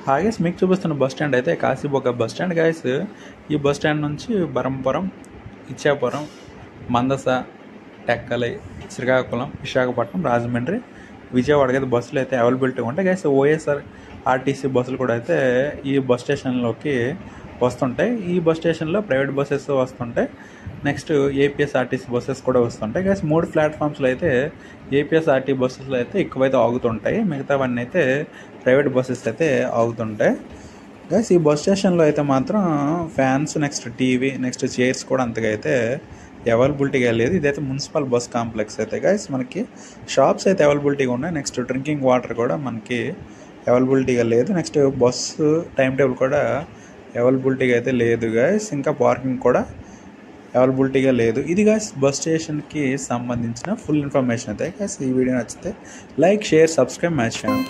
హాగేస్ మీకు చూపిస్తున్న bus stand అయితే కాశీబొగ్గ బస్ స్టాండ్ గాయస్ ఈ బస్ స్టాండ్ నుంచి బరంపురం ఇచ్చాపురం మందస టెక్కలై శ్రీకాకుళం విశాఖపట్నం రాజమండ్రి విజయవాడకి అయితే బస్సులు అయితే అవైలబిలిటీ ఉంటాయి గైస్ ఓఎస్ఆర్ ఆర్టీసీ బస్సులు కూడా అయితే ఈ బస్ స్టేషన్లోకి వస్తుంటాయి ఈ బస్ స్టేషన్లో ప్రైవేట్ బస్సెస్ వస్తుంటాయి నెక్స్ట్ ఏపీఎస్ఆర్టీసీ బస్సెస్ కూడా వస్తుంటాయి గైస్ మూడు ప్లాట్ఫామ్స్లో అయితే ఏపీఎస్ఆర్టీ బస్సెస్లో అయితే ఎక్కువైతే ఆగుతుంటాయి మిగతావన్నీ అయితే ప్రైవేట్ బస్సెస్ అయితే ఆగుతుంటాయి గైస్ ఈ బస్ స్టేషన్లో అయితే మాత్రం fans next TV next chairs కూడా అంతగా అయితే అవైలబిలిటీగా లేదు ఇదైతే మున్సిపల్ బస్ కాంప్లెక్స్ అయితే గైస్ మనకి షాప్స్ అయితే అవైలబిలిటీగా ఉన్నాయి నెక్స్ట్ డ్రింకింగ్ వాటర్ కూడా మనకి అవైలబిలిటీగా లేదు నెక్స్ట్ బస్సు టైం టేబుల్ కూడా అవైలబిలిటీగా అయితే లేదు గైస్ ఇంకా పార్కింగ్ కూడా అవైలబిలిటీగా లేదు ఇది గాయస్ బస్ స్టేషన్కి సంబంధించిన ఫుల్ ఇన్ఫర్మేషన్ అయితే గాయస్ ఈ వీడియో నచ్చితే like share subscribe match channel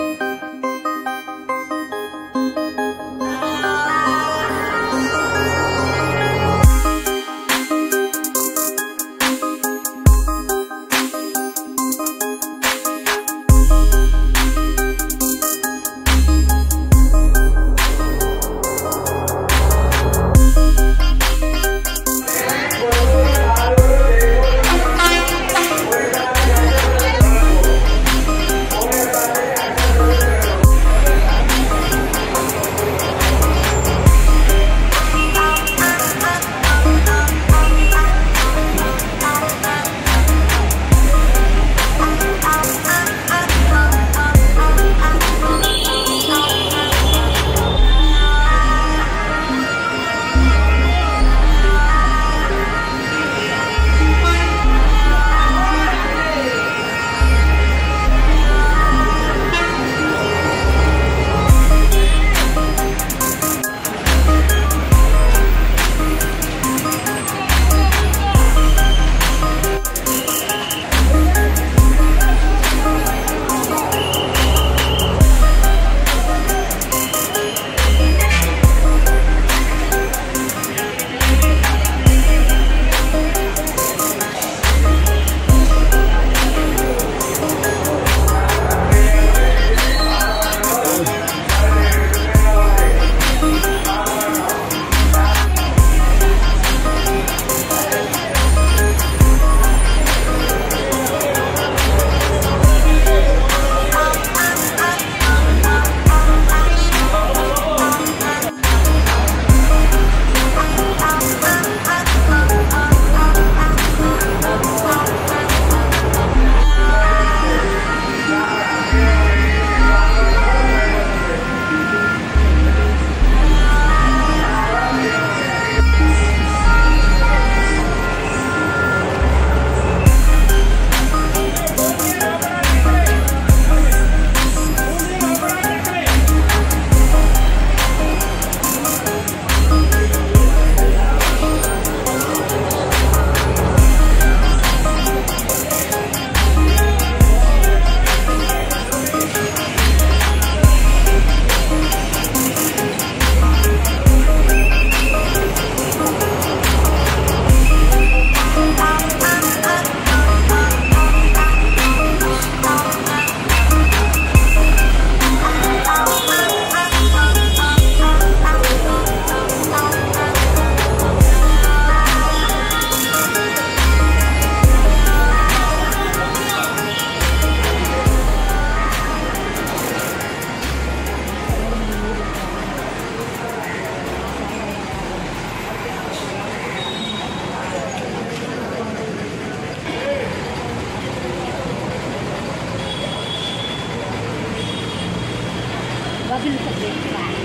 Babil ka din.